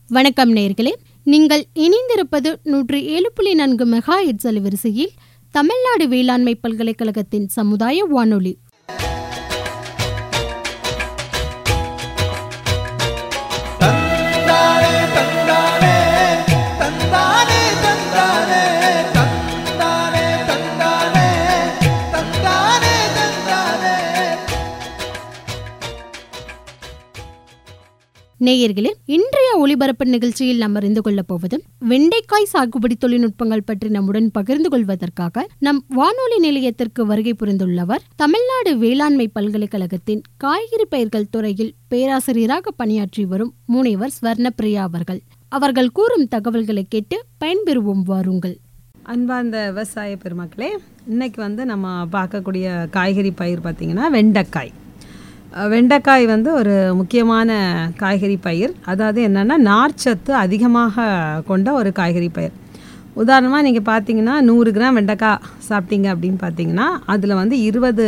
வணக்கம் நேர்களே நீங்கள் இணைந்திருப்பது நூற்றி ஏழு புள்ளி நான்கு மெகா எட்ஸ் அலைவரிசையில் தமிழ்நாடு வேளாண்மை பல்கலைக்கழகத்தின் சமுதாய வானொலி தந்தானே தந்தானே தந்தானே தந்தானே தந்தானே தந்தானே தந்தானே தந்தானே நேயர்களே இன்றைய ஒளிபரப்பு நிகழ்ச்சியில் நாம் அறிந்து கொள்ளப் போவது வெண்டைக்காய் சாகுபடி தொழில்நுட்பங்கள் பற்றி நம்முடன் பகிர்ந்து கொள்வதற்காக நம் வானொலி நிலையத்திற்கு வருகை புரிந்துள்ளவர் தமிழ்நாடு வேளாண்மை பல்கலைக்கழகத்தின் காய்கறி பயிர்கள் துறையில் பேராசிரியராக பணியாற்றி வரும் முனைவர் ஸ்வர்ணப்பிரியா அவர்கள் அவர்கள் கூறும் தகவல்களை கேட்டு பயன்பெறுவோம் வாருங்கள் அன்பார்ந்த விவசாய பெருமக்களே இன்னைக்கு வந்து நம்ம பார்க்கக்கூடிய காய்கறி பயிர் பார்த்திங்கன்னா வெண்டைக்காய் அஹ் வெண்டைக்காய் வந்து ஒரு முக்கியமான காய்கறி பயிர் அதாவது என்னென்னா நார்ச்சத்து அதிகமாக கொண்ட ஒரு காய்கறி பயிர் உதாரணமாக நீங்கள் பார்த்தீங்கன்னா நூறு கிராம் வெண்டைக்காய் சாப்பிட்டீங்க அப்படின்னு பார்த்தீங்கன்னா அதில் வந்து இருபது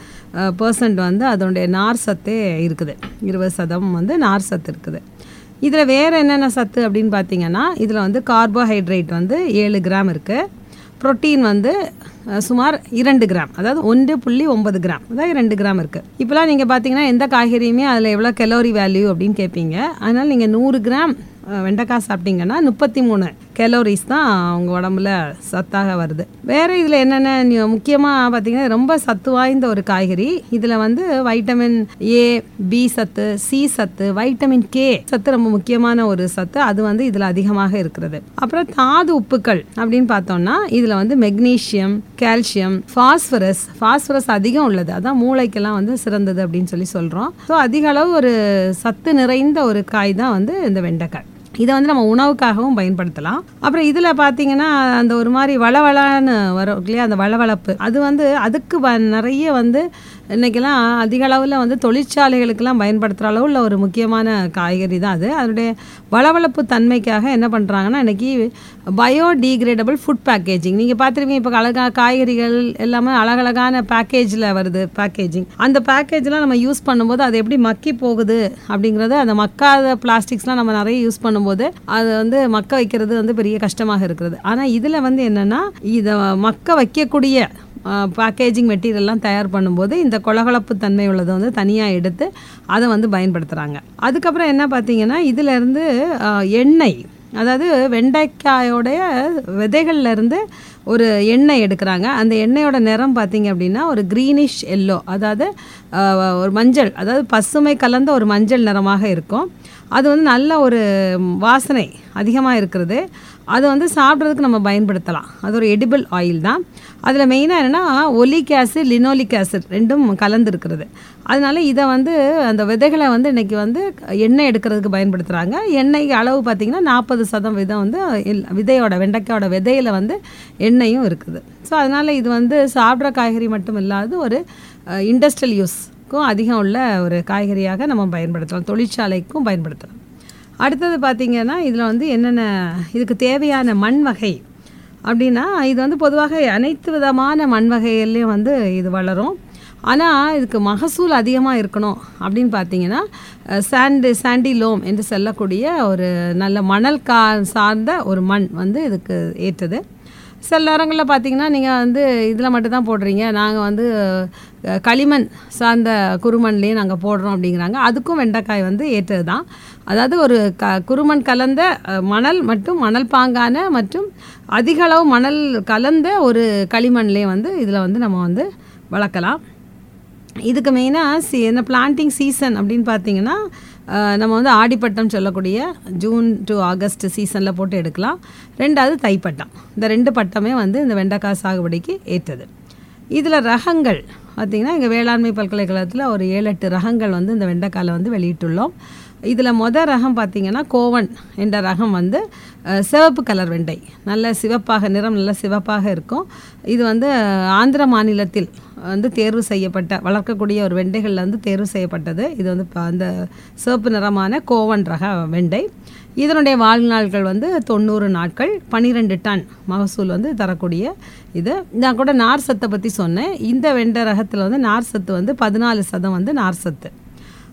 பர்சன்ட் வந்து அதனுடைய நார் சத்தே இருக்குது இருபது சதம் வந்து நார் சத்து இருக்குது இதில் வேறு என்னென்ன சத்து அப்படின்னு பார்த்தீங்கன்னா இதில் வந்து கார்போஹைட்ரேட் வந்து ஏழு கிராம் இருக்குது புரோட்டீன் வந்து அஹ், சுமார் இரண்டு கிராம் அதாவது ஒன்று புள்ளி ஒன்பது கிராம் அதாவது ரெண்டு கிராம் இருக்குது இப்போலாம் நீங்கள் பார்த்தீங்கன்னா எந்த காய்கறியுமே அதில் எவ்வளோ கெலோரி வேல்யூ அப்படின்னு கேட்பீங்க அதனால் நீங்கள் நூறு கிராம் அஹ், வெண்டைக்காய் சாப்பிட்டீங்கன்னா முப்பத்தி மூணு கெலோரிஸ் தான் உங்கள் உடம்புல சத்தாக வருது வேறு இதில் என்னென்ன முக்கியமாக பார்த்தீங்கன்னா ரொம்ப சத்து வாய்ந்த ஒரு காய்கறி இதில் வந்து வைட்டமின் ஏ பி சத்து சி சத்து வைட்டமின் கே சத்து ரொம்ப முக்கியமான ஒரு சத்து அது வந்து இதில் அதிகமாக இருக்கிறது அப்புறம் தாது உப்புக்கள் அப்படின்னு பார்த்தோம்னா இதில் வந்து மெக்னீஷியம் கால்சியம் ஃபாஸ்பரஸ் ஃபாஸ்பரஸ் அதிகம் உள்ளது அதான் மூளைக்கெல்லாம் வந்து சிறந்தது அப்படின்னு சொல்லி சொல்கிறோம் ஸோ அதிக அளவு ஒரு சத்து நிறைந்த ஒரு காய் தான் வந்து இந்த வெண்டைக்காய் இதை வந்து நம்ம உணவுக்காகவும் பயன்படுத்தலாம் அப்புறம் இதில் பார்த்தீங்கன்னா அந்த ஒரு மாதிரி வளவளான்னு வரும் இல்லையா அந்த வளவளப்பு அது வந்து அதுக்கு வ நிறைய வந்து இன்றைக்கெல்லாம் அதிக அளவில் வந்து தொழிற்சாலைகளுக்கெல்லாம் பயன்படுத்துகிற அளவுள்ள ஒரு முக்கியமான காய்கறி தான் அது அதனுடைய வளவளப்பு தன்மைக்காக என்ன பண்ணுறாங்கன்னா இன்றைக்கி பயோடிகிரேடபிள் ஃபுட் பேக்கேஜிங் நீங்கள் பார்த்துருப்பீங்க இப்போ அழகா காய்கறிகள் எல்லாமே அழகழகான பேக்கேஜில் வருது பேக்கேஜிங் அந்த பேக்கேஜ்லாம் நம்ம யூஸ் பண்ணும்போது அது எப்படி மக்கி போகுது அப்படிங்கிறது அந்த மக்காத பிளாஸ்டிக்ஸ்லாம் நம்ம நிறைய யூஸ் பண்ணும்போது அது வந்து மக்க வைக்கிறது வந்து பெரிய கஷ்டமாக இருக்கிறது ஆனால் இதில் வந்து என்னென்னா இதை மக்க வைக்கக்கூடிய பேக்கேஜிங் மெட்டீரியல்லாம் தயார் பண்ணும்போது இந்த கொலகொலப்பு தன்மை உள்ளதை வந்து தனியாக எடுத்து அதை வந்து பயன்படுத்துகிறாங்க அதுக்கப்புறம் என்ன பார்த்தீங்கன்னா இதிலேருந்து எண்ணெய் அதாவது வெண்டைக்காயோடைய விதைகள்ல இருந்து ஒரு எண்ணெய் எடுக்கிறாங்க அந்த எண்ணெயோட நிறம் பார்த்தீங்க அப்படின்னா ஒரு க்ரீனிஷ் எல்லோ அதாவது ஆஹ், ஒரு மஞ்சள் அதாவது பசுமை கலந்த ஒரு மஞ்சள் நிறமாக இருக்கும் அது வந்து நல்ல ஒரு வாசனை அதிகமாக இருக்கிறது அது வந்து சாப்பிட்றதுக்கு நம்ம பயன்படுத்தலாம் அது ஒரு எடிபிள் ஆயில் தான் அதில் மெயினாக என்னென்னா ஒலிக் ஆசிட் லினோலிக் ஆசிட் ரெண்டும் கலந்து இருக்கிறது அதனால இதை வந்து அந்த விதைகளை வந்து இன்றைக்கி வந்து எண்ணெய் எடுக்கிறதுக்கு பயன்படுத்துகிறாங்க எண்ணெய் அளவு பார்த்திங்கன்னா நாற்பது சதவீதம் வந்து எல்- விதையோட வெண்டைக்காயோட விதையில் வந்து எண்ணெயும் இருக்குது ஸோ அதனால் இது வந்து சாப்பிட்ற காய்கறி மட்டும் இல்லாது ஒரு இண்டஸ்ட்ரியல் யூஸ்க்கும் அதிகம் உள்ள ஒரு காய்கறியாக நம்ம பயன்படுத்தலாம் தொழிற்சாலைக்கும் பயன்படுத்தலாம் அடுத்தது பார்த்திங்கன்னா இதில் வந்து என்னென்ன இதுக்கு தேவையான மண் வகை அப்படின்னா இது வந்து பொதுவாக அனைத்து விதமான மண் வகைகள்லையும் வந்து இது வளரும் ஆனால் இதுக்கு மகசூல் அதிகமாக இருக்கணும் அப்படின்னு பார்த்தீங்கன்னா அஹ், சாண்டு சாண்டி லோம் என்று சொல்லக்கூடிய ஒரு நல்ல மணல் கா சார்ந்த ஒரு மண் வந்து இதுக்கு ஏற்றது சில நேரங்களில் பார்த்தீங்கன்னா நீங்கள் வந்து இதில் மட்டும் தான் போடுறீங்க நாங்கள் வந்து அஹ், களிமண் சார்ந்த குருமண்லேயே நாங்கள் போடுறோம் அப்படிங்கிறாங்க அதுக்கும் வெண்டைக்காய் வந்து ஏற்றது தான் அதாவது ஒரு க குருமண் கலந்த அஹ், மணல் மற்றும் மணல் பாங்கான மற்றும் அதிக அளவு மணல் கலந்த ஒரு களிமண்லேயே வந்து இதில் வந்து நம்ம வந்து வளர்க்கலாம் இதுக்கு மெயினாக சி என்ன பிளான்டிங் சீசன் அப்படின்னு பார்த்தீங்கன்னா அஹ், நம்ம வந்து ஆடிப்பட்டம் சொல்லக்கூடிய ஜூன் டு ஆகஸ்ட் சீசனில் போட்டு எடுக்கலாம் ரெண்டாவது தைப்பட்டம் இந்த ரெண்டு பட்டமே வந்து இந்த வெண்டைக்காய் சாகுபடிக்கு ஏற்றது இதில் ரகங்கள் பார்த்திங்கன்னா எங்கள் வேளாண்மை பல்கலைக்கழகத்தில் ஒரு ஏழு எட்டு ரகங்கள் வந்து இந்த வெண்டைக்காயில் வந்து வெளியிட்டுள்ளோம் இதில் மொதல் ரகம் பார்த்திங்கன்னா கோவன் என்ற ரகம் வந்து அஹ், சிவப்பு கலர் வெண்டை நல்ல சிவப்பாக நிறம் நல்ல சிவப்பாக இருக்கும் இது வந்து அஹ், ஆந்திர மாநிலத்தில் வந்து தேர்வு செய்யப்பட்ட வளர்க்கக்கூடிய ஒரு வெண்டைகளில் வந்து தேர்வு செய்யப்பட்டது இது வந்து ப- அந்த சிவப்பு நிறமான கோவன் ரக வெண்டை இதனுடைய வாழ்நாள்கள் வந்து தொண்ணூறு நாட்கள் பன்னிரெண்டு டன் மகசூல் வந்து தரக்கூடிய இது நான் கூட நார் சத்தை பற்றி சொன்னேன் இந்த வெண்டை ரகத்தில் வந்து நார் சத்து வந்து பதினாலு சதம் வந்து நார் சத்து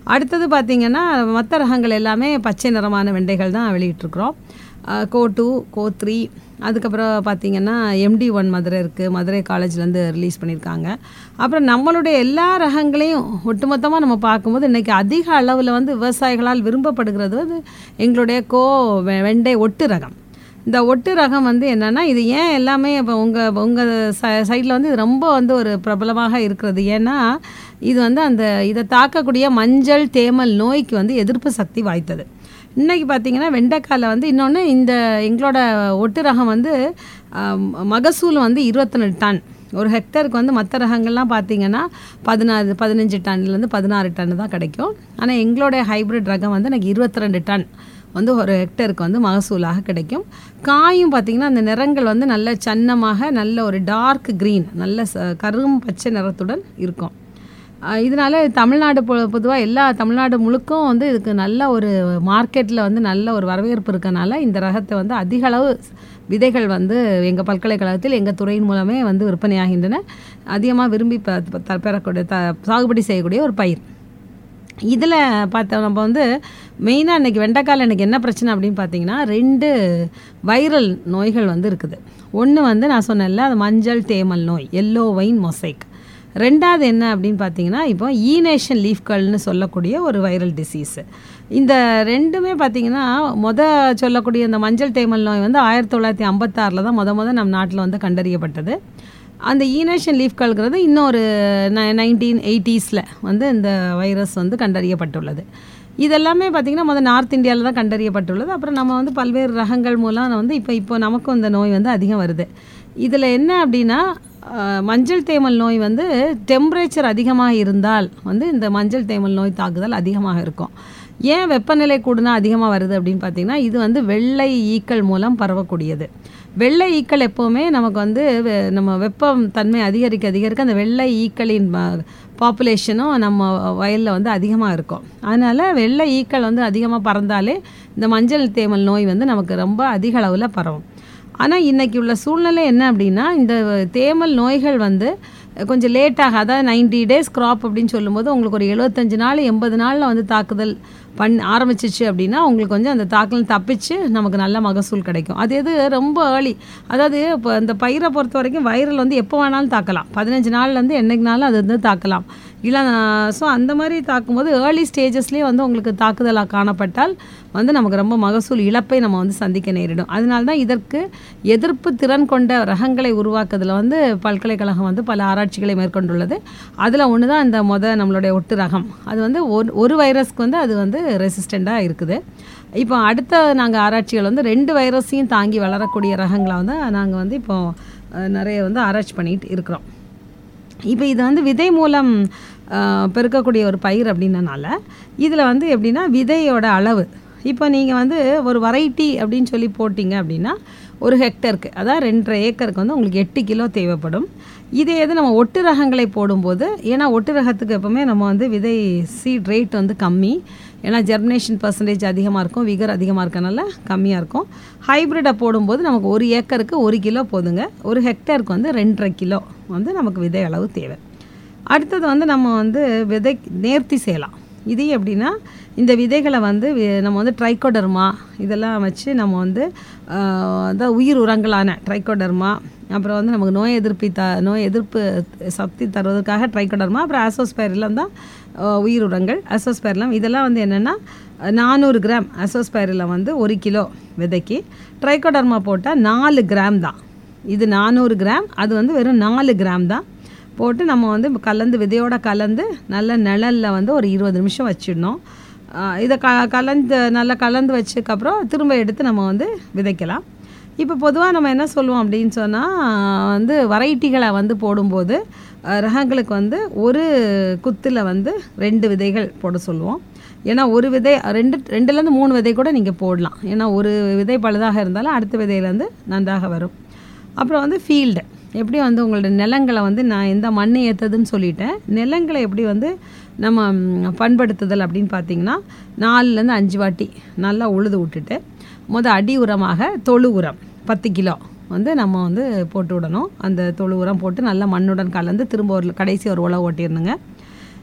அடுத்தது பார்த்திங்கன்னா மற்ற ரகங்கள் எல்லாமே பச்சை நிறமான வெண்டைகள் தான் வெளியிட்டிருக்கிறோம் கோ டூ கோ த்ரீ அதுக்கப்புறம் பார்த்திங்கன்னா எம்டி ஒன் மதுரை இருக்குது மதுரை காலேஜ்லேருந்து ரிலீஸ் பண்ணியிருக்காங்க அப்புறம் நம்மளுடைய எல்லா ரகங்களையும் ஒட்டுமொத்தமாக நம்ம பார்க்கும்போது இன்றைக்கி அதிக அளவில் வந்து விவசாயிகளால் விரும்பப்படுகிறது வந்து எங்களுடைய கோ வெ- வெண்டை ஒட்டு ரகம் இந்த ஒட்டு ரகம் வந்து என்னென்னா இது ஏன் எல்லாமே இப்போ உங்கள் உங்கள் ச சைடில் வந்து இது ரொம்ப வந்து ஒரு பிரபலமாக இருக்கிறது ஏன்னா இது வந்து அந்த இதை தாக்கக்கூடிய மஞ்சள் தேமல் நோய்க்கு வந்து எதிர்ப்பு சக்தி வாய்த்தது இன்றைக்கி பார்த்தீங்கன்னா வெண்டைக்காயில் வந்து இன்னொன்று இந்த எங்களோட ஒட்டு ரகம் வந்து ஆம், மகசூல் வந்து இருபத்தி டன் ஒரு ஹெக்டருக்கு வந்து மற்ற ரகங்கள்லாம் பார்த்தீங்கன்னா பதினாறு பதினஞ்சு டன்லேருந்து பதினாறு டன் தான் கிடைக்கும் ஆனால் எங்களுடைய ஹைப்ரிட் ரகம் வந்து எனக்கு இருபத்தி ரெண்டு டன் வந்து ஒரு ஹெக்டருக்கு வந்து மகசூலாக கிடைக்கும் காயும் பார்த்திங்கன்னா அந்த நிறங்கள் வந்து நல்ல சன்னமாக நல்ல ஒரு டார்க் க்ரீன் நல்ல ச கரும் பச்சை நிறத்துடன் இருக்கும் அஹ் இதனால தமிழ்நாடு பொ பொதுவாக எல்லா தமிழ்நாடு முழுக்கும் வந்து இதுக்கு நல்ல ஒரு மார்க்கெட்டில் வந்து நல்ல ஒரு வரவேற்பு இருக்கனால இந்த ரகத்தை வந்து அதிக அளவு விதைகள் வந்து எங்கள் பல்கலைக்கழகத்தில் எங்கள் துறையின் மூலமே வந்து விற்பனையாகின்றன அதிகமாக விரும்பி ப ப- பெறக்கூடிய த சாகுபடி செய்யக்கூடிய ஒரு பயிர் இதில் பார்த்தோம் நம்ம வந்து மெயினாக இன்றைக்கி வெண்டைக்காயில் எனக்கு என்ன பிரச்சனை அப்படின்னு பார்த்தீங்கன்னா ரெண்டு வைரல் நோய்கள் வந்து இருக்குது ஒன்று வந்து நான் சொன்னேன்ல அது மஞ்சள் தேமல் நோய் எல்லோ வைன் மொசைக் ரெண்டாவது என்ன அப்படின்னு பார்த்தீங்கன்னா இப்போ ஈனேஷன் லீஃப்கள்னு சொல்லக்கூடிய ஒரு வைரல் டிசீஸு இந்த ரெண்டுமே பார்த்தீங்கன்னா மொத சொல்லக்கூடிய இந்த மஞ்சள் தேமல் நோய் வந்து ஆயிரத்தி தொள்ளாயிரத்தி ஐம்பத்தாறில் தான் முத முத நம்ம நாட்டில் வந்து கண்டறியப்பட்டது அந்த ஈனேஷன் லீஃப்கள்ங்கிறது இன்னொரு நைன்டீன் எயிட்டிஸில் வந்து இந்த வைரஸ் வந்து கண்டறியப்பட்டுள்ளது இதெல்லாமே பார்த்திங்கன்னா முதல் நார்த் இந்தியாவில் தான் கண்டறியப்பட்டுள்ளது அப்புறம் நம்ம வந்து பல்வேறு ரகங்கள் மூலம் வந்து இப்போ இப்போ நமக்கும் இந்த நோய் வந்து அதிகம் வருது இதில் என்ன அப்படின்னா அஹ், மஞ்சள் தேமல் நோய் வந்து டெம்பரேச்சர் அதிகமாக இருந்தால் வந்து இந்த மஞ்சள் தேமல் நோய் தாக்குதல் அதிகமாக இருக்கும் ஏன் வெப்பநிலை கூடுனா அதிகமாக வருது அப்படின்னு பார்த்தீங்கன்னா இது வந்து வெள்ளை ஈக்கள் மூலம் பரவக்கூடியது வெள்ளை ஈக்கள் எப்போவுமே நமக்கு வந்து வெ- நம்ம வெப்பம் தன்மை அதிகரிக்க அதிகரிக்க அந்த வெள்ளை ஈக்களின் பாப்புலேஷனும் நம்ம வயலில் வந்து அதிகமாக இருக்கும் அதனால் வெள்ளை ஈக்கள் வந்து அதிகமாக பறந்தாலே இந்த மஞ்சள் தேமல் நோய் வந்து நமக்கு ரொம்ப அதிக அளவில் பரவும் ஆனால் இன்றைக்கி உள்ள சூழ்நிலை என்ன அப்படின்னா இந்த தேமல் நோய்கள் வந்து கொஞ்சம் லேட்டாக அதாவது 90 டேஸ் கிராப் அப்படின்னு சொல்லும்போது உங்களுக்கு ஒரு எழுபத்தஞ்சு நாள் எண்பது நாளில் வந்து தாக்குதல் பண் ஆரம்பிச்சிச்சு அப்படின்னா உங்களுக்கு கொஞ்சம் அந்த தாக்குதல் தப்பிச்சு நமக்கு நல்ல மகசூல் கிடைக்கும் அது எது ரொம்ப ஏர்லி அதாவது இப்போ இந்த பயிரை பொறுத்த வரைக்கும் வைரல் வந்து எப்போ வேணாலும் தாக்கலாம் பதினஞ்சு நாள்லேருந்து என்னைக்குனாலும் அது வந்து தாக்கலாம் இல்லை ஸோ அந்த மாதிரி தாக்கும்போது ஏர்லி ஸ்டேஜஸ்லேயே வந்து உங்களுக்கு தாக்குதலாக காணப்பட்டால் வந்து நமக்கு ரொம்ப மகசூல் இழப்பை நம்ம வந்து சந்திக்க நேரிடும் அதனால தான் இதற்கு எதிர்ப்பு திறன் கொண்ட ரகங்களை உருவாக்குறதுல வந்து பல்கலைக்கழகம் வந்து பல ஆராய்ச்சிகளை மேற்கொண்டுள்ளது அதில் ஒன்று தான் இந்த மொத நம்மளுடைய ஒட்டு ரகம் அது வந்து ஒரு ஒரு வைரஸ்க்கு வந்து அது வந்து ரெசிஸ்டண்ட்டாக இருக்குது இப்போ அடுத்த நாங்கள் ஆராய்ச்சிகள் வந்து ரெண்டு வைரஸையும் தாங்கி வளரக்கூடிய ரகங்களை வந்து நாங்கள் வந்து இப்போ அஹ், நிறைய வந்து ஆராய்ச்சி பண்ணிட்டு இருக்கிறோம் இப்போ இது வந்து விதை மூலம் ஆஹ், பெருக்கக்கூடிய ஒரு பயிர் அப்படின்னனால இதில் வந்து எப்படின்னா விதையோட அளவு இப்போ நீங்கள் வந்து ஒரு வெரைட்டி அப்படின்னு சொல்லி போட்டிங்க அப்படின்னா ஒரு ஹெக்டருக்கு அதாவது ரெண்டரை ஏக்கருக்கு வந்து உங்களுக்கு எட்டு கிலோ தேவைப்படும் இதே இது நம்ம ஒட்டு ரகங்களை போடும்போது ஏன்னா ஒட்டு ரகத்துக்கு எப்பவுமே நம்ம வந்து விதை சீட் ரேட் வந்து கம்மி ஏன்னா ஜெர்மினேஷன் பர்சன்டேஜ் அதிகமாக இருக்கும் விகர் அதிகமாக இருக்கனால கம்மியாக இருக்கும் ஹைப்ரிடை போடும்போது நமக்கு ஒரு ஏக்கருக்கு ஒரு கிலோ போதுங்க ஒரு ஹெக்டருக்கு வந்து ரெண்டரை கிலோ வந்து நமக்கு விதை அளவு தேவை அடுத்தது வந்து நம்ம வந்து விதை நேர்த்தி செய்யலாம் இது எப்படின்னா இந்த விதைகளை வந்து வி- நம்ம வந்து ட்ரைகோடர்மா இதெல்லாம் வச்சு நம்ம வந்து ஆஹ், அதான் உயிர் உரங்களான ட்ரைகோடர்மா அப்புறம் வந்து நமக்கு நோய் எதிர்ப்பி த நோய் எதிர்ப்பு சக்தி தருவதற்காக ட்ரைகோடர்மா அப்புறம் அசோஸ்பைரிலம் தான் ஆஹ், உயிர் உரங்கள் அசோஸ்பைரிலம் இதெல்லாம் வந்து என்னென்னா நானூறு கிராம் அசோஸ்பைரிலம் வந்து ஒரு கிலோ விதைக்கு ட்ரைகோடர்மா போட்டால் நாலு கிராம் தான் இது நானூறு கிராம் அது வந்து வெறும் நாலு கிராம் தான் போட்டு நம்ம வந்து கலந்து விதையோட கலந்து நல்ல நிழலில் வந்து ஒரு இருபது நிமிஷம் வச்சிடணும் ஆஹ் இதை க கலந்து நல்லா கலந்து வச்சதுக்கப்புறம் திரும்ப எடுத்து நம்ம வந்து விதைக்கலாம் இப்போ பொதுவாக நம்ம என்ன சொல்லுவோம் அப்படின்னு சொன்னால் வந்து வெரைட்டிகளை வந்து போடும்போது அஹ், ரகங்களுக்கு வந்து ஒரு குத்தில் வந்து ரெண்டு விதைகள் போட சொல்லுவோம் ஏன்னா ஒரு விதை ரெண்டு ரெண்டுலேருந்து மூணு விதை கூட நீங்கள் போடலாம் ஏன்னா ஒரு விதை பழுதாக இருந்தாலும் அடுத்த விதையிலேருந்து நன்றாக வரும் அப்புறம் வந்து ஃபீல்டு எப்படி வந்து உங்களோட நிலங்களை வந்து நான் எந்த மண் ஏற்றுதுன்னு சொல்லிட்டேன் நிலங்களை எப்படி வந்து நம்ம ம், பண்படுத்துதல் அப்படின்னு பார்த்தீங்கன்னா நாலுலேருந்து அஞ்சு வாட்டி நல்லா உழுது விட்டுட்டு முத அடி உரமாக தொழு உரம் பத்து கிலோ வந்து நம்ம வந்து போட்டு விடணும் அந்த தொழு உரம் போட்டு நல்லா மண்ணுடன் கலந்து திரும்ப ஒரு கடைசி ஒரு உழவு ஓட்டிடணுங்க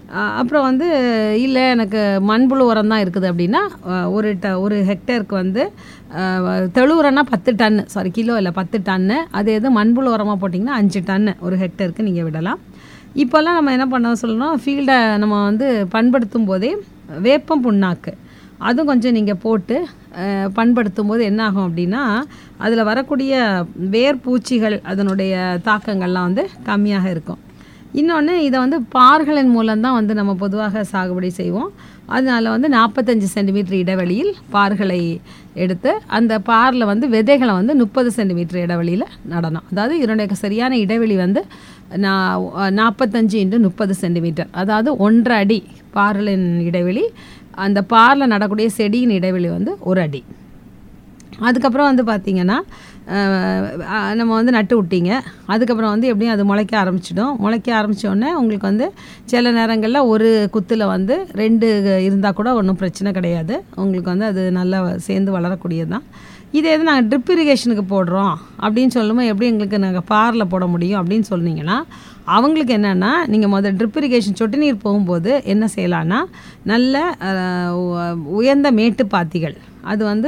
அஹ் அப்புறம் வந்து இல்லை எனக்கு மண்புழு உரம் தான் இருக்குது அப்படின்னா அஹ் ஒரு ட ஒரு ஹெக்டேருக்கு வந்து அஹ் தெளு உரம்னா பத்து டன்னு சாரி கிலோ இல்லை பத்து டன்னு அது எது மண்புழு உரமாக போட்டிங்கன்னா அஞ்சு டன்னு ஒரு ஹெக்டேருக்கு நீங்கள் விடலாம் இப்போல்லாம் நம்ம என்ன பண்ண சொல்லணும் ஃபீல்டை நம்ம வந்து பண்படுத்தும் போதே வேப்பம் புண்ணாக்கு அதுவும் கொஞ்சம் நீங்கள் போட்டு அஹ், பண்படுத்தும் போது என்ன ஆகும் அப்படின்னா அதில் வரக்கூடிய வேர் பூச்சிகள் அதனுடைய தாக்கங்கள்லாம் வந்து கம்மியாக இருக்கும் இன்னொன்று இதை வந்து பார்களின் மூலம்தான் வந்து நம்ம பொதுவாக சாகுபடி செய்வோம் அதனால வந்து நாற்பத்தஞ்சு சென்டிமீட்டர் இடைவெளியில் பார்களை எடுத்து அந்த பாரில் வந்து விதைகளை வந்து முப்பது சென்டிமீட்டர் இடைவெளியில் நடணும் அதாவது இதனுடைய சரியான இடைவெளி வந்து நான் நாற்பத்தஞ்சு இன்ட்டு முப்பது சென்டிமீட்டர் அதாவது ஒன்றரை அடி பார்களின் இடைவெளி அந்த பாரில் நடக்கூடிய செடியின் இடைவெளி வந்து ஒரு அடி அதுக்கப்புறம் வந்து பார்த்திங்கன்னா அஹ், நம்ம வந்து நட்டு விட்டீங்க அதுக்கப்புறம் வந்து எப்படியும் அது முளைக்க ஆரம்பிச்சிடும் முளைக்க ஆரம்பிச்ச உடனே உங்களுக்கு வந்து சில நேரங்களில் ஒரு குத்தில் வந்து ரெண்டு இருந்தால் கூட ஒன்றும் பிரச்சனை கிடையாது உங்களுக்கு வந்து அது நல்லா சேர்ந்து வளரக்கூடியது தான் இது எது நாங்கள் ட்ரிப் இரிகேஷனுக்கு போடுறோம் அப்படின்னு சொல்லும்போது எப்படி எங்களுக்கு நாங்கள் பாரில் போட முடியும் அப்படின்னு சொன்னீங்கன்னா அவங்களுக்கு என்னென்னா நீங்கள் முதல் ட்ரிப் இரிகேஷன் சொட்டு நீர் போகும்போது என்ன செய்யலான்னா நல்ல அஹ், உ- உயர்ந்த மேட்டு பாத்திகள் அது வந்து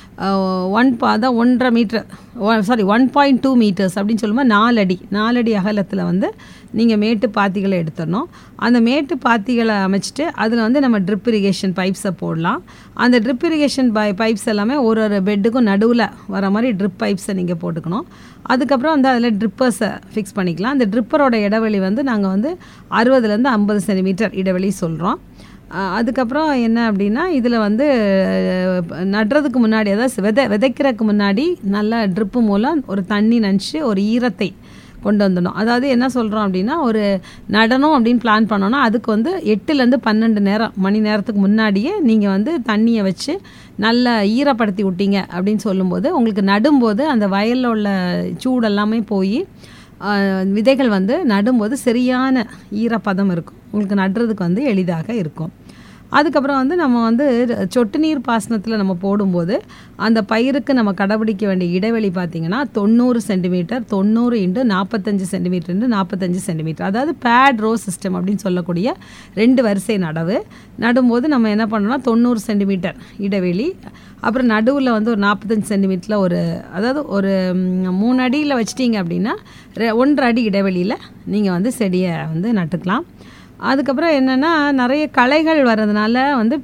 ஒன் பா அதான் ஒன்றரை metre sorry one point two metres அப்படின்னு சொல்லும்போது நாலடி நாலடி அகலத்தில் வந்து நீங்கள் மேட்டு பாத்திகளை எடுத்துடணும் அந்த மேட்டு பாத்திகளை அமைச்சிட்டு அதில் வந்து நம்ம ட்ரிப் இரிகேஷன் பைப்ஸை போடலாம் அந்த ட்ரிப் இரிகேஷன் பை பைப்ஸ் எல்லாமே ஒரு ஒரு பெட்டுக்கும் நடுவில் வர மாதிரி ட்ரிப் பைப்ஸை நீங்கள் போட்டுக்கணும் அதுக்கப்புறம் வந்து அதில் ட்ரிப்பர்ஸை ஃபிக்ஸ் பண்ணிக்கலாம் அந்த ட்ரிப்பரோட இடைவெளி வந்து நாங்கள் வந்து அறுபதுலேருந்து ஐம்பது சென்டிமீட்டர் இடைவெளி சொல்கிறோம் அஹ் அதுக்கப்புறம் என்ன அப்படின்னா இதில் வந்து அஹ், நடுறதுக்கு முன்னாடி அதாவது விதை விதைக்கிறதுக்கு முன்னாடி நல்லா ட்ரிப்பு மூலம் ஒரு தண்ணி நனைச்சு ஒரு ஈரத்தை கொண்டு வந்துடணும் அதாவது என்ன சொல்கிறோம் அப்படின்னா ஒரு நடனம் அப்படின்னு பிளான் பண்ணோன்னா அதுக்கு வந்து எட்டுலேருந்து பன்னெண்டு நேரம் மணி நேரத்துக்கு முன்னாடியே நீங்கள் வந்து தண்ணியை வச்சு நல்லா ஈரப்படுத்தி விட்டீங்க அப்படின்னு சொல்லும்போது உங்களுக்கு நடும்போது அந்த வயலில் உள்ள சூடு எல்லாமே போய் ஆஹ் விதைகள் வந்து நடும்போது சரியான ஈரப்பதம் இருக்கும் உங்களுக்கு நடுறதுக்கு வந்து எளிதாக இருக்கும் அதுக்கப்புறம் வந்து நம்ம வந்து சொட்டு நீர் பாசனத்தில் நம்ம போடும்போது அந்த பயிருக்கு நம்ம கடைபிடிக்க வேண்டிய இடைவெளி பார்த்திங்கன்னா தொண்ணூறு சென்டிமீட்டர் தொண்ணூறு இன்ட்டு நாற்பத்தஞ்சு சென்டிமீட்டர் இன்ட்டு நாற்பத்தஞ்சு சென்டிமீட்டர் அதாவது பேட் ரோ சிஸ்டம் அப்படின்னு சொல்லக்கூடிய ரெண்டு வரிசை நடவு நடும்போது நம்ம என்ன பண்ணோம்னா தொண்ணூறு சென்டிமீட்டர் இடைவெளி அப்புறம் நடுவில் வந்து ஒரு நாற்பத்தஞ்சு சென்டிமீட்டரில் ஒரு அதாவது ஒரு ம், மூணு அடியில் வச்சிட்டிங்க அப்படின்னா ரெ- ஒன்றரை அடி இடைவெளியில் நீங்கள் வந்து செடியை வந்து நட்டுக்கலாம் அதுக்கப்புறம் என்னென்னா நிறைய களைகள் வர்றதுனால வந்து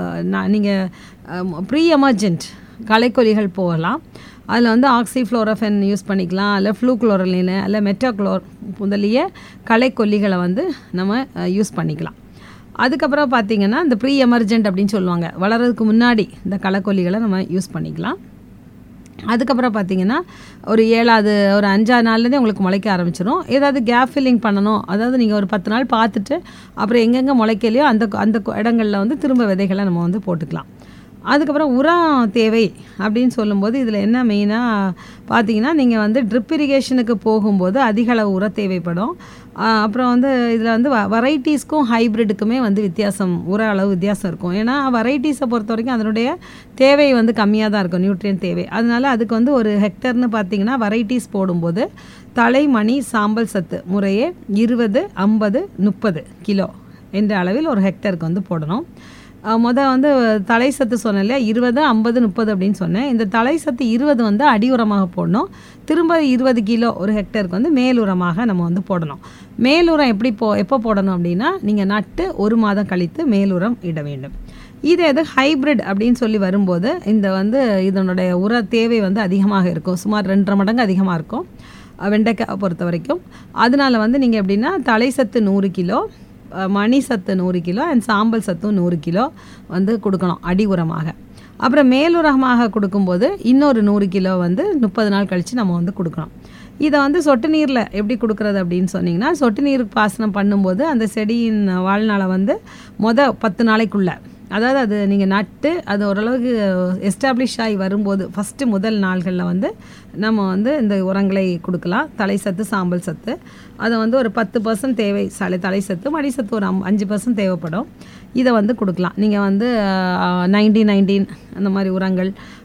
நீங்கள் ப்ரீ எமர்ஜென்ட் களைக்கொல்லிகள் போகலாம் அதில் வந்து ஆக்சிஃப்ளோரஃபென் யூஸ் பண்ணிக்கலாம் இல்லை ஃப்ளூக்ளோரலின் இல்லை மெட்டாக்ளோர் முதலிய களைக்கொல்லிகளை வந்து நம்ம யூஸ் பண்ணிக்கலாம் அதுக்கப்புறம் பார்த்தீங்கன்னா இந்த ப்ரீ எமர்ஜென்ட் அப்படின்னு சொல்லுவாங்க வளர்கிறதுக்கு முன்னாடி இந்த களைக்கொல்லிகளை நம்ம யூஸ் பண்ணிக்கலாம் அதுக்கப்புறம் பார்த்தீங்கன்னா ஒரு ஏழாவது ஒரு அஞ்சாவது நாள்லேருந்தே உங்களுக்கு முளைக்க ஆரம்பிச்சிடும் ஏதாவது கேப் ஃபில்லிங் பண்ணணும் அதாவது நீங்கள் ஒரு பத்து நாள் பார்த்துட்டு அப்புறம் எங்கெங்கே முளைக்கலையோ அந்த அந்த இடங்களில் வந்து திரும்ப விதைகளை நம்ம வந்து போட்டுக்கலாம் அதுக்கப்புறம் உரம் தேவை அப்படின்னு சொல்லும்போது இதில் என்ன மெயினாக பார்த்தீங்கன்னா நீங்கள் வந்து ட்ரிப் இரிகேஷனுக்கு போகும்போது அதிக அளவு உரம் தேவைப்படும் ஆஹ் அப்புறம் வந்து இதில் வந்து வெரைட்டிஸ்க்கும் ஹைப்ரிட்டுக்குமே வந்து வித்தியாசம் உர அளவு வித்தியாசம் இருக்கும் ஏன்னா வெரைட்டிஸை பொறுத்த வரைக்கும் அதனுடைய தேவை வந்து கம்மியாக தான் இருக்கும் நியூட்ரியன் தேவை அதனால அதுக்கு வந்து ஒரு ஹெக்டர்னு பார்த்தீங்கன்னா வெரைட்டிஸ் போடும்போது தலைமணி சாம்பல் சத்து முறையே இருபது ஐம்பது முப்பது கிலோ என்ற அளவில் ஒரு ஹெக்டருக்கு வந்து போடணும் அஹ் முத வந்து தலை சத்து சொன்னேன் இல்லையா இருபது ஐம்பது முப்பது அப்படின்னு சொன்னேன் இந்த தலை சத்து இருபது வந்து அடி உரமாக போடணும் திரும்ப இருபது கிலோ ஒரு ஹெக்டருக்கு வந்து மேல் உரமாக நம்ம வந்து போடணும் மேல் உரம் எப்படி போ எப்போ போடணும் அப்படின்னா நீங்கள் நட்டு ஒரு மாதம் கழித்து மேல் உரம் இட வேண்டும் இது எது ஹைப்ரிட் அப்படின்னு சொல்லி வரும்போது இந்த வந்து இதனுடைய உர தேவை வந்து அதிகமாக இருக்கும் சுமார் ரெண்டரை மடங்கு அதிகமாக இருக்கும் அஹ் வெண்டைக்காய் பொறுத்த வரைக்கும் அதனால வந்து நீங்கள் எப்படின்னா தலை சத்து நூறு கிலோ அஹ் மணி சத்து நூறு கிலோ அண்ட் சாம்பல் சத்தும் நூறு கிலோ வந்து கொடுக்கணும் அடி உரமாக அப்புறம் மேலுரமாக கொடுக்கும்போது இன்னொரு நூறு கிலோ வந்து முப்பது நாள் கழித்து நம்ம வந்து கொடுக்கணும் இதை வந்து சொட்டு நீரில் எப்படி கொடுக்குறது அப்படின்னு சொன்னிங்கன்னா சொட்டு நீர் பாசனம் பண்ணும்போது அந்த செடியின் வாழ்நாளை வந்து மொத பத்து நாளைக்குள்ளே அதாவது அது நீங்கள் நட்டு அது ஓரளவுக்கு எஸ்டாப்ளிஷ் ஆகி வரும்போது ஃபஸ்ட்டு முதல் நாள்களில் வந்து நம்ம வந்து இந்த உரங்களை கொடுக்கலாம் தலை சத்து சாம்பல் சத்து அதை வந்து ஒரு பத்து பர்சன்ட் தேவை சலை தலை சத்து மடி சத்து ஒரு அம் அஞ்சு பர்சன்ட் தேவைப்படும் இதை வந்து கொடுக்கலாம் நீங்கள் வந்து நைன்டீன் நைன்டீன் அந்த மாதிரி உரங்கள்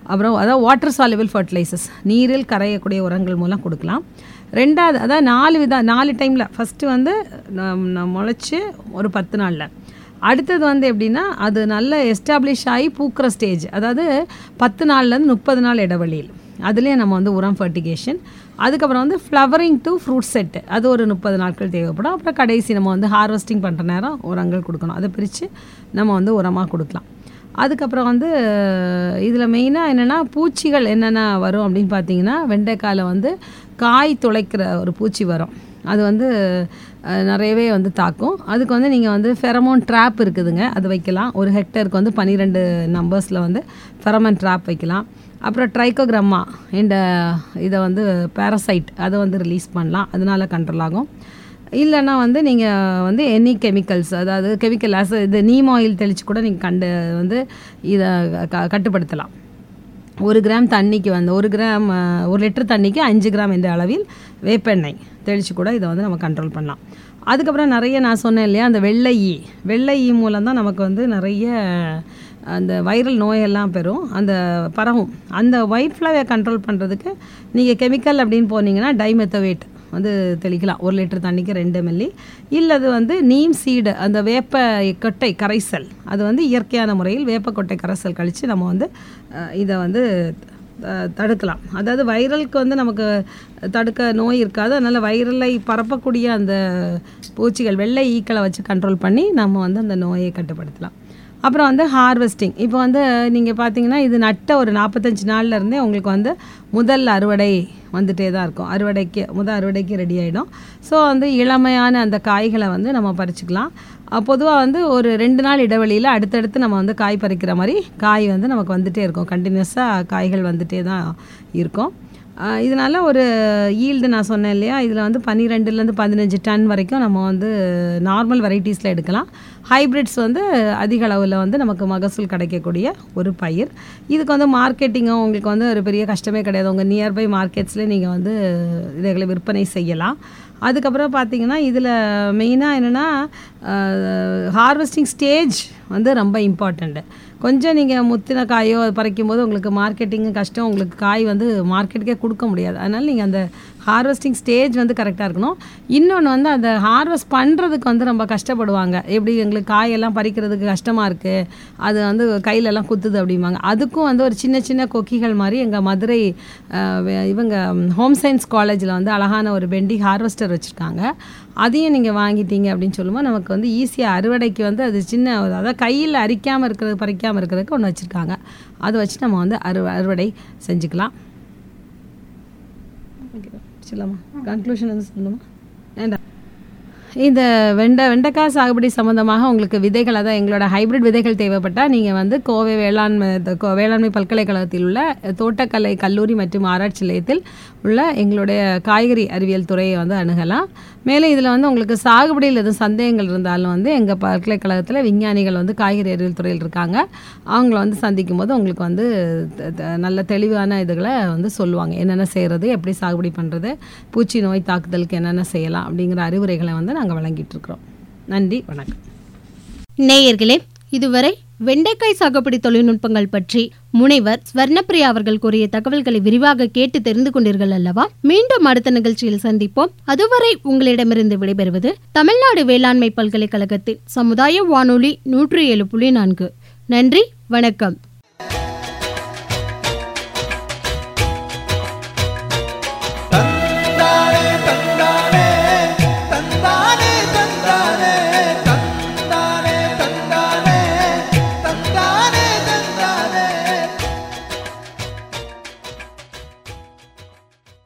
அப்புறம் அதாவது வாட்டர் சாலிபிள் ஃபர்டிலைசர்ஸ் நீரில் கரையக்கூடிய உரங்கள் மூலம் கொடுக்கலாம் ரெண்டாவது அதாவது நாலு வித நாலு டைமில் ஃபஸ்ட்டு வந்து நம்- நம் முளைச்சி ஒரு பத்து நாளில் அடுத்தது வந்து எப்படின்னா அது நல்ல எஸ்டாப்ளிஷ் ஆகி பூக்கிற ஸ்டேஜ் அதாவது பத்து நாள்லேருந்து முப்பது நாள் இடைவெளியில் அதுலேயும் நம்ம வந்து உரம் ஃபர்டிகேஷன் அதுக்கப்புறம் வந்து ஃப்ளவரிங் டு ஃப்ரூட் செட்டு அது ஒரு முப்பது நாட்கள் தேவைப்படும் அப்புறம் கடைசி நம்ம வந்து ஹார்வெஸ்டிங் பண்ணுற நேரம் உரங்கள் கொடுக்கணும் அதை பிரித்து நம்ம வந்து உரமாக கொடுக்கலாம் அதுக்கப்புறம் வந்து இதில் மெயினாக என்னென்னா பூச்சிகள் என்னென்ன வரும் அப்படின்னு பார்த்தீங்கன்னா வெண்டைக்காயில் வந்து காய் துளைக்கிற ஒரு பூச்சி வரும் அது வந்து அஹ், நிறையவே வந்து தாக்கும் அதுக்கு வந்து நீங்கள் வந்து ஃபெரமோன் ட்ராப் இருக்குதுங்க அது வைக்கலாம் ஒரு ஹெக்டருக்கு வந்து பன்னிரெண்டு நம்பர்ஸில் வந்து ஃபெரமோன் ட்ராப் வைக்கலாம் அப்புறம் ட்ரைக்கோகிராமா இந்த இதை வந்து பேரசைட் அதை வந்து ரிலீஸ் பண்ணலாம் அதனால கண்ட்ரோல் ஆகும் இல்லைன்னா வந்து நீங்கள் வந்து எனி கெமிக்கல்ஸ் அதாவது கெமிக்கல் ஆஸ் இது நீம் ஆயில் தெளித்து கூட நீங்கள் கண்டு வந்து இதை க கட்டுப்படுத்தலாம் ஒரு கிராம் தண்ணிக்கு வந்து ஒரு கிராம் அஹ், ஒரு லிட்டர் தண்ணிக்கு அஞ்சு கிராம் என்ற அளவில் வேப்பெண்ணெய் தெளித்து கூட இதை வந்து நம்ம கண்ட்ரோல் பண்ணலாம் அதுக்கப்புறம் நிறைய நான் சொன்னேன் இல்லையா அந்த வெள்ளை ஈ வெள்ளை ஈ மூலம் தான் நமக்கு வந்து நிறைய அந்த வைரல் நோயெல்லாம் பெறும் அந்த பரவும் அந்த ஒயிட் ஃப்ளவை கண்ட்ரோல் பண்ணுறதுக்கு நீங்கள் கெமிக்கல் அப்படின்னு போனீங்கன்னா டைமெத்தவேட் வந்து தெளிக்கலாம் ஒரு லிட்டர் தண்ணிக்கு ரெண்டு மில்லி இல்லது வந்து நீம் சீடு அந்த வேப்ப கொட்டை கரைசல் அது வந்து இயற்கையான முறையில் வேப்ப கொட்டை கரைசல் கழித்து நம்ம வந்து அஹ், இதை வந்து அஹ், தடுக்கலாம் அதாவது வைரலுக்கு வந்து நமக்கு தடுக்க நோய் இருக்காது அதனால் வைரலை பரப்பக்கூடிய அந்த பூச்சிகள் வெள்ளை ஈக்களை வச்சு கண்ட்ரோல் பண்ணி நம்ம வந்து அந்த நோயை கட்டுப்படுத்தலாம் அப்புறம் வந்து ஹார்வெஸ்டிங் இப்போ வந்து நீங்கள் பார்த்தீங்கன்னா இது நட்ட ஒரு நாற்பத்தஞ்சு நாள்ல இருந்தே உங்களுக்கு வந்து முதல் அறுவடை வந்துட்டே தான் இருக்கும் அறுவடைக்கு முதல் அறுவடைக்கு ரெடி ஆகிடும் ஸோ வந்து இளமையான அந்த காய்களை வந்து நம்ம பறிச்சுக்கலாம் பொதுவாக வந்து ஒரு ரெண்டு நாள் இடைவெளியில் அடுத்தடுத்து நம்ம வந்து காய் பறிக்கிற மாதிரி காய் வந்து நமக்கு வந்துட்டே இருக்கும் கண்டினியூஸாக காய்கள் வந்துட்டே தான் இருக்கும் ஆஹ் இதனால ஒரு ஈல்டு நான் சொன்னேன் இல்லையா இதில் வந்து பன்னிரெண்டுலேருந்து பதினஞ்சு டன் வரைக்கும் நம்ம வந்து நார்மல் வெரைட்டிஸில் எடுக்கலாம் ஹைப்ரிட்ஸ் வந்து அதிக அளவில் வந்து நமக்கு மகசூல் கிடைக்கக்கூடிய ஒரு பயிர் இதுக்கு வந்து மார்க்கெட்டிங்கும் உங்களுக்கு வந்து ஒரு பெரிய கஷ்டமே கிடையாது உங்கள் நியர்பை மார்க்கெட்ஸில் நீங்கள் வந்து இதைகளை விற்பனை செய்யலாம் அதுக்கப்புறம் பார்த்தீங்கன்னா இதில் மெயினாக என்னென்னா ஹார்வெஸ்டிங் ஸ்டேஜ் வந்து ரொம்ப இம்பார்ட்டண்ட்டு கொஞ்சம் நீங்கள் முத்தின காயோ அது பறிக்கும் போது உங்களுக்கு மார்க்கெட்டிங்கு கஷ்டம் உங்களுக்கு காய் வந்து மார்க்கெட்டுக்கே கொடுக்க முடியாது அதனால் நீங்கள் அந்த ஹார்வெஸ்டிங் ஸ்டேஜ் வந்து கரெக்டாக இருக்கணும் இன்னொன்று வந்து அந்த ஹார்வெஸ்ட் பண்ணுறதுக்கு வந்து ரொம்ப கஷ்டப்படுவாங்க எப்படி எங்களுக்கு காயெல்லாம் பறிக்கிறதுக்கு கஷ்டமாக இருக்குது அது வந்து கையிலெல்லாம் குத்துது அப்படிம்பாங்க அதுக்கும் வந்து ஒரு சின்ன சின்ன கொக்கிகள் மாதிரி எங்கள் மதுரை அஹ், வே- இவங்க ஹோம் சயின்ஸ் காலேஜில் வந்து அழகான ஒரு பெண்டி ஹார்வெஸ்டர் வச்சுருக்காங்க அதையும் நீங்கள் வாங்கிட்டீங்க அப்படின்னு சொல்லும்போது நமக்கு வந்து ஈஸியாக அறுவடைக்கு வந்து அது சின்ன ஒரு அதாவது கையில் அரிக்காமல் இருக்கிறது பறிக்காமல் இருக்கிறதுக்கு ஒன்று வச்சுருக்காங்க அதை வச்சு நம்ம வந்து அறு அறுவடை செஞ்சுக்கலாம் சொல்லலாமா கன்க்ளூஷன் வந்து சொல்லணுமா வேண்டாம் இந்த வெண்டை வெண்டைக்காய் சாகுபடி சம்மந்தமாக உங்களுக்கு விதைகள் அதான் எங்களோட ஹைபிரிட் விதைகள் தேவைப்பட்டால் நீங்கள் வந்து கோவை வேளாண்மை த- கோ- வேளாண்மை பல்கலைக்கழகத்தில் உள்ள தோட்டக்கலை கல்லூரி மற்றும் ஆராய்ச்சி நிலையத்தில் உள்ள எங்களுடைய காய்கறி அறிவியல் துறையை வந்து அணுகலாம் மேலும் இதில் வந்து உங்களுக்கு சாகுபடியில் எதுவும் சந்தேகங்கள் இருந்தாலும் வந்து எங்கள் பல்கலைக்கழகத்தில் விஞ்ஞானிகள் வந்து காய்கறி அறிவியல் துறையில் இருக்காங்க அவங்கள வந்து சந்திக்கும் போது உங்களுக்கு வந்து த- த- நல்ல தெளிவான இதுகளை வந்து சொல்லுவாங்க என்னென்ன செய்கிறது எப்படி சாகுபடி பண்ணுறது பூச்சி நோய் தாக்குதலுக்கு என்னென்ன செய்யலாம் அப்படிங்கிற அறிவுரைகளை வந்து நாங்கள் வழங்கிட்டு இருக்கிறோம் நன்றி வணக்கம் நேயர்களே இதுவரை வெண்டைக்காய் சாகுபடி தொழில்நுட்பங்கள் பற்றி முனைவர் ஸ்வர்ணப்பிரியா அவர்கள் கூறிய தகவல்களை விரிவாக கேட்டு தெரிந்து கொண்டீர்கள் அல்லவா மீண்டும் அடுத்த நிகழ்ச்சியில் சந்திப்போம் அதுவரை உங்களிடமிருந்து விடைபெறுவது தமிழ்நாடு வேளாண்மை பல்கலைக்கழகத்தின் சமுதாய வானொலி நூற்றி ஏழு புள்ளி நான்கு நன்றி வணக்கம்